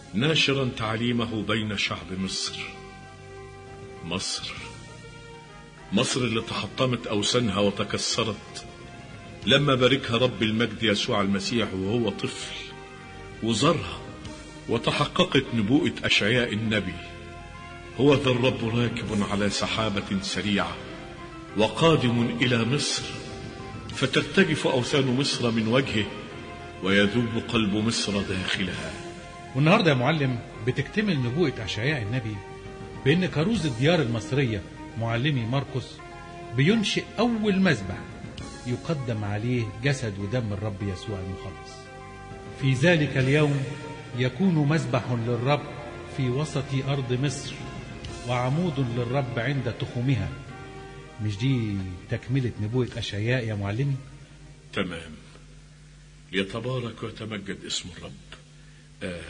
ناشرا تعليمه بين شعب مصر مصر مصر اللي تحطمت أوسانها وتكسرت لما باركها رب المجد يسوع المسيح وهو طفل وزارها وتحققت نبوءة أشعياء النبي هو ذا الرب راكب على سحابة سريعة وقادم إلى مصر فترتجف أوثان مصر من وجهه ويذوب قلب مصر داخلها والنهارده يا معلم بتكتمل نبوءة أشعياء النبي بأن كروز الديار المصرية معلمي مرقس بينشئ أول مذبح يقدم عليه جسد ودم الرب يسوع المخلص في ذلك اليوم يكون مذبح للرب في وسط أرض مصر وعمود للرب عند تخومها مش دي تكملة نبوءة أشعياء يا معلمي تمام يتبارك ويتمجد اسم الرب آه.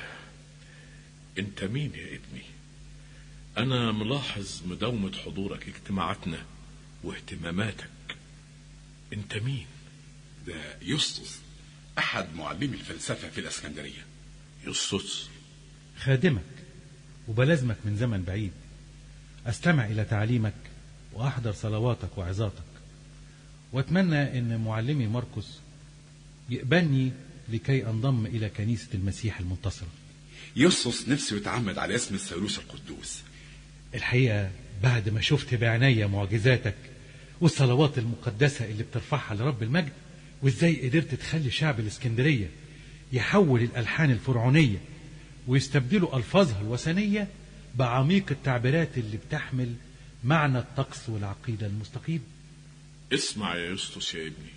انت مين يا ابني انا ملاحظ مداومة حضورك اجتماعاتنا واهتماماتك انت مين ده يسطس أحد معلمي الفلسفة في الإسكندرية يسطس خادمك وبلازمك من زمن بعيد أستمع إلى تعليمك وأحضر صلواتك وعظاتك وأتمنى أن معلمي مرقس يقبلني لكي أنضم إلى كنيسة المسيح المنتصرة يسطس نفسه يتعمد على اسم الثالوث القدوس الحقيقة بعد ما شفت بعناية معجزاتك والصلوات المقدسة اللي بترفعها لرب المجد وازاي قدرت تخلي شعب الاسكندرية يحول الألحان الفرعونية ويستبدلوا ألفاظها الوثنية بعميق التعبيرات اللي بتحمل معنى الطقس والعقيدة المستقيم اسمع يا يسطس يا ابني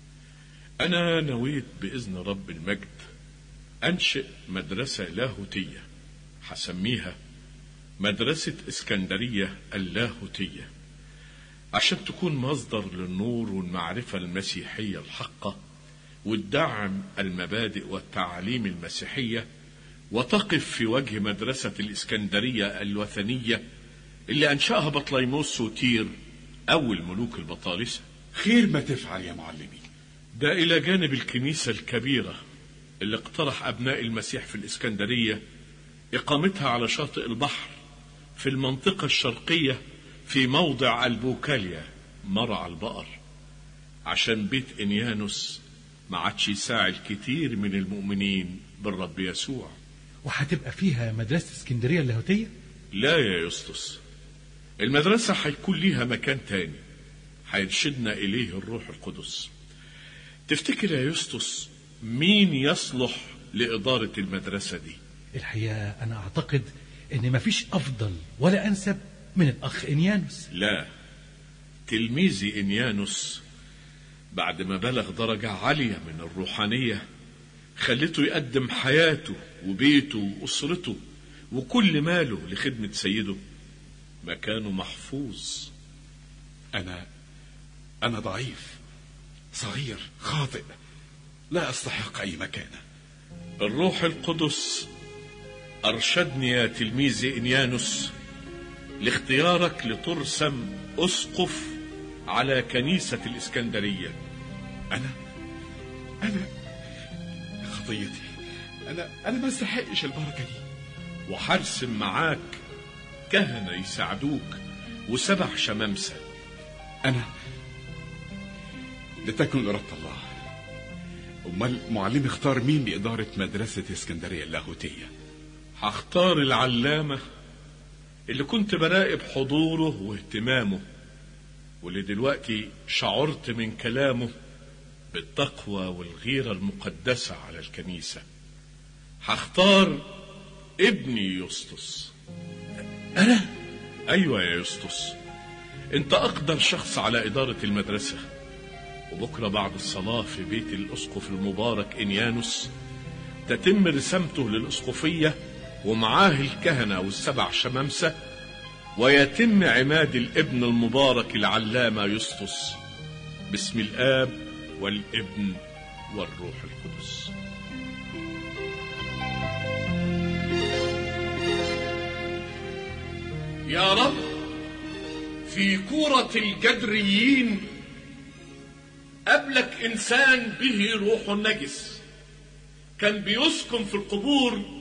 انا نويت باذن رب المجد انشئ مدرسة لاهوتية هسميها مدرسة اسكندرية اللاهوتية عشان تكون مصدر للنور والمعرفة المسيحية الحقة وتدعم المبادئ والتعاليم المسيحية وتقف في وجه مدرسة الإسكندرية الوثنية اللي أنشأها بطليموس وتير أول ملوك البطالسة خير ما تفعل يا معلمي ده إلى جانب الكنيسة الكبيرة اللي اقترح أبناء المسيح في الإسكندرية إقامتها على شاطئ البحر في المنطقة الشرقية في موضع البوكاليا مرعى البقر عشان بيت إنيانوس ما عادش يساعد كتير من المؤمنين بالرب يسوع وهتبقى فيها مدرسة اسكندرية اللاهوتية لا يا يسطس المدرسة هيكون ليها مكان تاني هيرشدنا إليه الروح القدس تفتكر يا يسطس مين يصلح لإدارة المدرسة دي الحقيقة أنا أعتقد إن مفيش أفضل ولا أنسب من الأخ إنيانوس لا تلميذي إنيانوس بعد ما بلغ درجة عالية من الروحانية خلته يقدم حياته وبيته وأسرته وكل ماله لخدمة سيده مكانه محفوظ أنا أنا ضعيف صغير خاطئ لا أستحق أي مكانة الروح القدس أرشدني يا تلميذي إنيانوس لاختيارك لترسم أسقف على كنيسة الإسكندرية أنا أنا خطيتي أنا أنا ما استحقش البركة دي وحرسم معاك كهنة يساعدوك وسبع شمامسة أنا لتكن إرادة الله أمال معلمي اختار مين لإدارة مدرسة اسكندرية اللاهوتية هختار العلامة اللي كنت براقب حضوره واهتمامه واللي دلوقتي شعرت من كلامه بالتقوى والغيرة المقدسة على الكنيسة هختار ابني يسطس أنا أيوة يا يسطس أنت أقدر شخص على إدارة المدرسة وبكرة بعد الصلاة في بيت الأسقف المبارك إنيانوس تتم رسامته للأسقفية ومعاه الكهنة والسبع شمامسة ويتم عماد الابن المبارك العلامة يسطس باسم الآب والابن والروح القدس يا رب في كورة الجدريين قبلك إنسان به روح نجس كان بيسكن في القبور